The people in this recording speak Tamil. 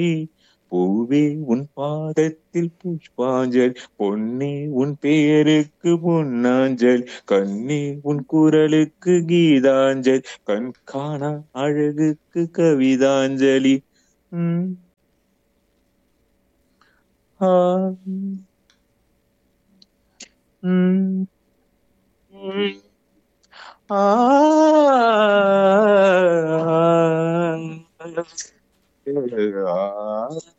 பூவே உன் பாதத்தில் புஷ்பாஞ்சலி பொன்னே உன் பெயருக்கு பொன்னாஞ்சலி கண்ணே உன் குரலுக்கு கீதாஞ்சலி கண் காணா அழகுக்கு கவிதாஞ்சலி உம் ஆ உம் உம் ஆ ஆ